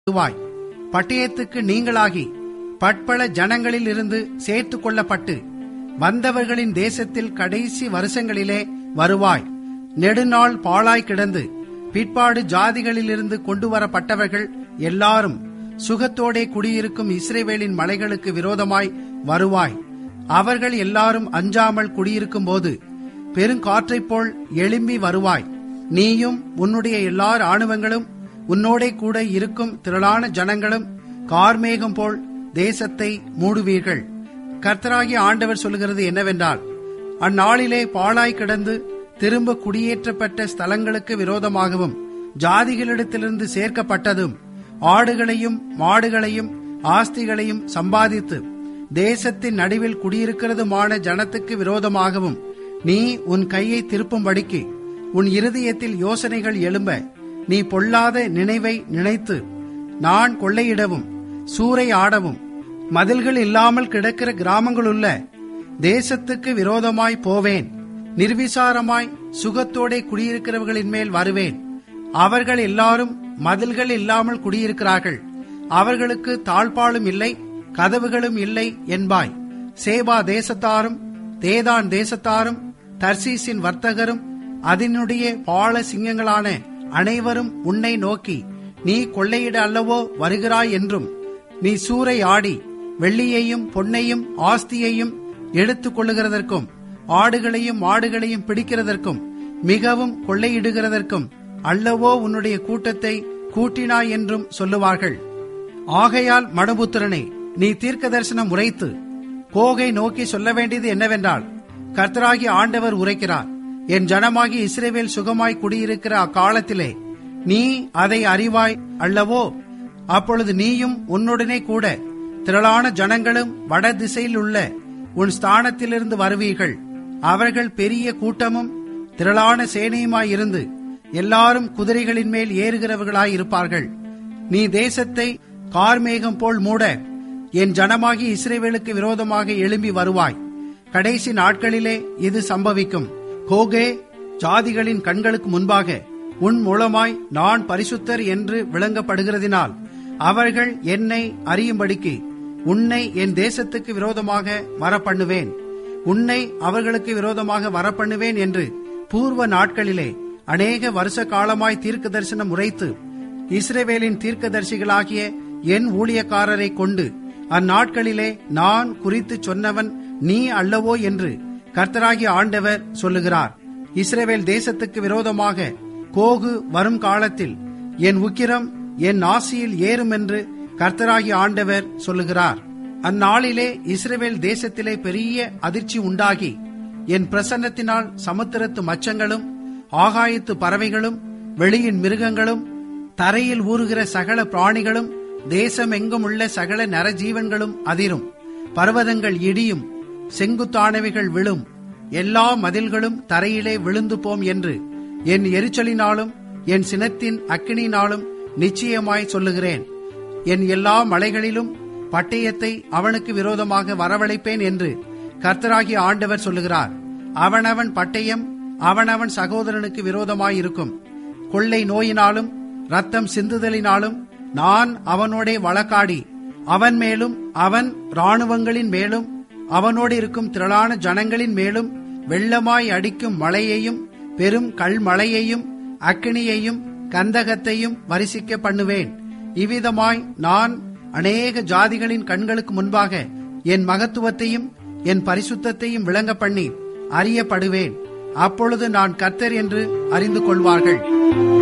வருவாய் பட்டயத்துக்கு நீங்களாகி பட்பல ஜனங்களில் இருந்து சேர்த்து கொள்ளப்பட்டு வந்தவர்களின் தேசத்தில் கடைசி வருஷங்களிலே வருவாய் நெடுநாள் பாழாய் கிடந்து பிற்பாடு ஜாதிகளிலிருந்து கொண்டு வரப்பட்டவர்கள் எல்லாரும் சுகத்தோடே குடியிருக்கும் இஸ்ரேவேலின் மலைகளுக்கு விரோதமாய் வருவாய் அவர்கள் எல்லாரும் அஞ்சாமல் குடியிருக்கும் போது பெருங்காற்றைப் போல் எழும்பி வருவாய் நீயும் உன்னுடைய எல்லா ஆணுவங்களும் உன்னோடே கூட இருக்கும் திரளான ஜனங்களும் கார்மேகம் போல் தேசத்தை மூடுவீர்கள் கர்த்தராகிய ஆண்டவர் சொல்லுகிறது என்னவென்றால் அந்நாளிலே பாழாய் கிடந்து திரும்ப குடியேற்றப்பட்ட ஸ்தலங்களுக்கு விரோதமாகவும் ஜாதிகளிடத்திலிருந்து சேர்க்கப்பட்டதும் ஆடுகளையும் மாடுகளையும் ஆஸ்திகளையும் சம்பாதித்து தேசத்தின் நடுவில் குடியிருக்கிறதுமான ஜனத்துக்கு விரோதமாகவும் நீ உன் கையை திருப்பும்படிக்கு உன் இருதயத்தில் யோசனைகள் எழும்ப நீ பொல்லாத நினைவை நினைத்து நான் கொள்ளையிடவும் சூறை ஆடவும் மதில்கள் இல்லாமல் கிடக்கிற கிராமங்களுள்ள தேசத்துக்கு விரோதமாய் போவேன் நிர்விசாரமாய் சுகத்தோடே குடியிருக்கிறவர்களின் மேல் வருவேன் அவர்கள் எல்லாரும் மதில்கள் இல்லாமல் குடியிருக்கிறார்கள் அவர்களுக்கு தாழ்பாலும் இல்லை கதவுகளும் இல்லை என்பாய் சேபா தேசத்தாரும் தேதான் தேசத்தாரும் தர்சீசின் வர்த்தகரும் அதனுடைய பால சிங்கங்களான அனைவரும் உன்னை நோக்கி நீ கொள்ளையிட அல்லவோ வருகிறாய் என்றும் நீ சூறை ஆடி வெள்ளியையும் பொன்னையும் ஆஸ்தியையும் எடுத்துக் கொள்ளுகிறதற்கும் ஆடுகளையும் மாடுகளையும் பிடிக்கிறதற்கும் மிகவும் கொள்ளையிடுகிறதற்கும் அல்லவோ உன்னுடைய கூட்டத்தை கூட்டினாய் என்றும் சொல்லுவார்கள் ஆகையால் மடபுத்திரனே நீ தீர்க்க தரிசனம் உரைத்து கோகை நோக்கி சொல்ல வேண்டியது என்னவென்றால் கர்த்தராகி ஆண்டவர் உரைக்கிறார் என் ஜனமாகி இஸ்ரேவேல் சுகமாய் குடியிருக்கிற அக்காலத்திலே நீ அதை அறிவாய் அல்லவோ அப்பொழுது நீயும் உன்னுடனே கூட திரளான ஜனங்களும் வட திசையில் உள்ள உன் ஸ்தானத்திலிருந்து வருவீர்கள் அவர்கள் பெரிய கூட்டமும் திரளான சேனையுமாயிருந்து எல்லாரும் குதிரைகளின் மேல் ஏறுகிறவர்களாயிருப்பார்கள் நீ தேசத்தை கார்மேகம் போல் மூட என் ஜனமாகி இஸ்ரேவேலுக்கு விரோதமாக எழும்பி வருவாய் கடைசி நாட்களிலே இது சம்பவிக்கும் கோகே ஜாதிகளின் கண்களுக்கு முன்பாக உன் மூலமாய் நான் பரிசுத்தர் என்று விளங்கப்படுகிறதினால் அவர்கள் என்னை அறியும்படிக்கு உன்னை என் தேசத்துக்கு விரோதமாக வரப்பண்ணுவேன் உன்னை அவர்களுக்கு விரோதமாக வரப்பண்ணுவேன் என்று பூர்வ நாட்களிலே அநேக வருஷ காலமாய் தீர்க்க தரிசனம் உரைத்து இஸ்ரேவேலின் தீர்க்கதரிசிகளாகிய என் ஊழியக்காரரை கொண்டு அந்நாட்களிலே நான் குறித்து சொன்னவன் நீ அல்லவோ என்று கர்த்தராகிய ஆண்டவர் சொல்லுகிறார் இஸ்ரேவேல் தேசத்துக்கு விரோதமாக கோகு வரும் காலத்தில் என் உக்கிரம் என் நாசியில் ஏறும் என்று கர்த்தராகிய ஆண்டவர் சொல்லுகிறார் அந்நாளிலே இஸ்ரேவேல் தேசத்திலே பெரிய அதிர்ச்சி உண்டாகி என் பிரசன்னத்தினால் சமுத்திரத்து மச்சங்களும் ஆகாயத்து பறவைகளும் வெளியின் மிருகங்களும் தரையில் ஊறுகிற சகல பிராணிகளும் தேசம் எங்கும் உள்ள சகல நரஜீவன்களும் அதிரும் பர்வதங்கள் இடியும் செங்குத்தானவைகள் விழும் எல்லா மதில்களும் தரையிலே விழுந்து போம் என்று என் எரிச்சலினாலும் என் சினத்தின் அக்கினினாலும் நிச்சயமாய் சொல்லுகிறேன் என் எல்லா மலைகளிலும் பட்டயத்தை அவனுக்கு விரோதமாக வரவழைப்பேன் என்று கர்த்தராகிய ஆண்டவர் சொல்லுகிறார் அவனவன் பட்டயம் அவனவன் சகோதரனுக்கு விரோதமாயிருக்கும் கொள்ளை நோயினாலும் ரத்தம் சிந்துதலினாலும் நான் அவனோடே வழக்காடி அவன் மேலும் அவன் இராணுவங்களின் மேலும் அவனோடு இருக்கும் திரளான ஜனங்களின் மேலும் வெள்ளமாய் அடிக்கும் மழையையும் பெரும் கல்மழையையும் அக்கினியையும் கந்தகத்தையும் வரிசிக்க பண்ணுவேன் இவ்விதமாய் நான் அநேக ஜாதிகளின் கண்களுக்கு முன்பாக என் மகத்துவத்தையும் என் பரிசுத்தத்தையும் விளங்க பண்ணி அறியப்படுவேன் அப்பொழுது நான் கர்த்தர் என்று அறிந்து கொள்வார்கள்